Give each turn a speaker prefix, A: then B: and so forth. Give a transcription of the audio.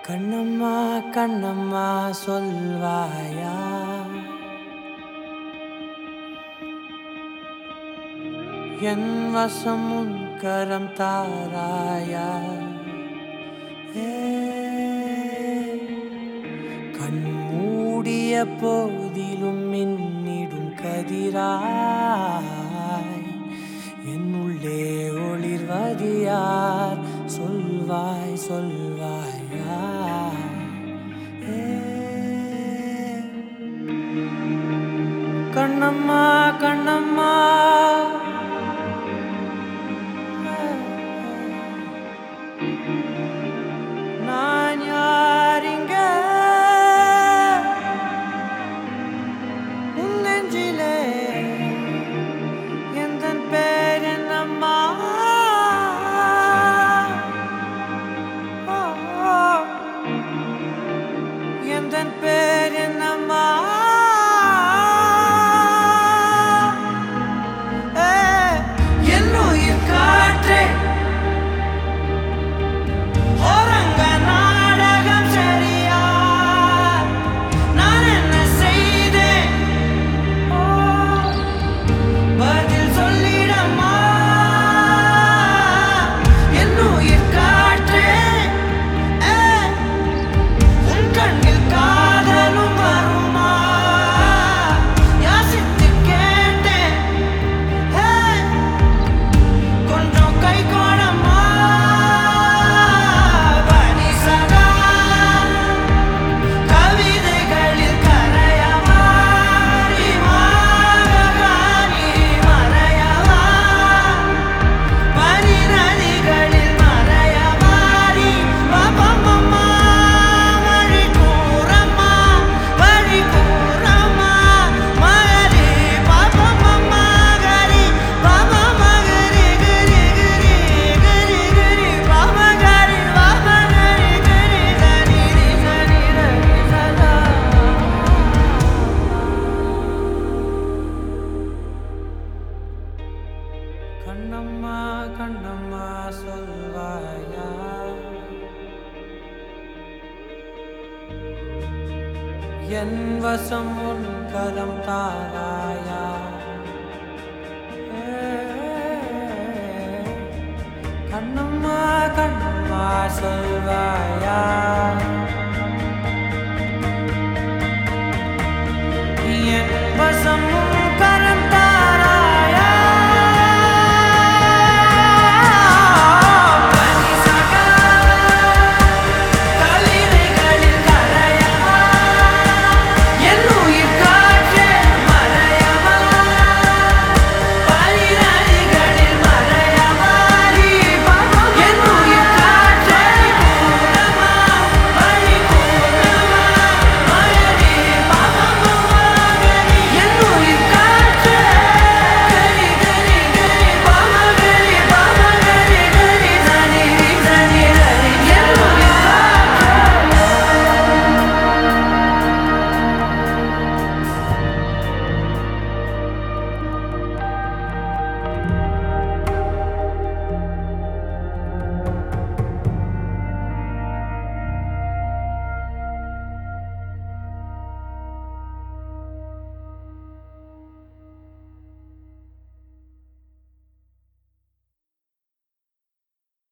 A: கண்ணம்மா கண்ணம்மா சொல்வாயா என் வசம் உன் கரம் தாராயா ஏ, கண் மூடிய போதிலும் மின்னிடும் கதிராய் என் உள்ளே ஒளிர்வது யார் சொல்வாய் சொல்வாயா ஏ, கண்ணம்மா கண்ணம்மா நான் யாரிங்க உன் நெஞ்சிலே எந்தன் பேர் என்னம்மா ஓ, ஓ. எந்தன் பேர் என்னம்மா ஏ, என் உயிர் காற்றே ஓரங்க நாடகம் சரியா நான் என்ன செய்தேன் ஓ, பதில் சொல்லிடம்மா என் உயிர் காற்றே ஏ, உன் கண்ணில் காதலும் வருமா யாசித்து கேட்டேன் ஏ, கொஞ்சம் கை கோணம்மா பனி சதா கவிதைகளில் கரையவா மாககானி மறையவா பனி நதிகளில் மறையவாரி பாபம்மா வழி கூறம்மா வழி கூறம்மா மகரி பாபம்மா கரி பாபா மகரி கரி கரி கரி கரி பாபா கரி பாபா கரி கரி கரி ரி சரி ரி சதா கண்ணம்மா கண்ணம்மா சொல்வாயா என் வசம் உன் கரம் தாராயா ஏ, கண்ணம்மா கண்ணம்மா சொல்வாயா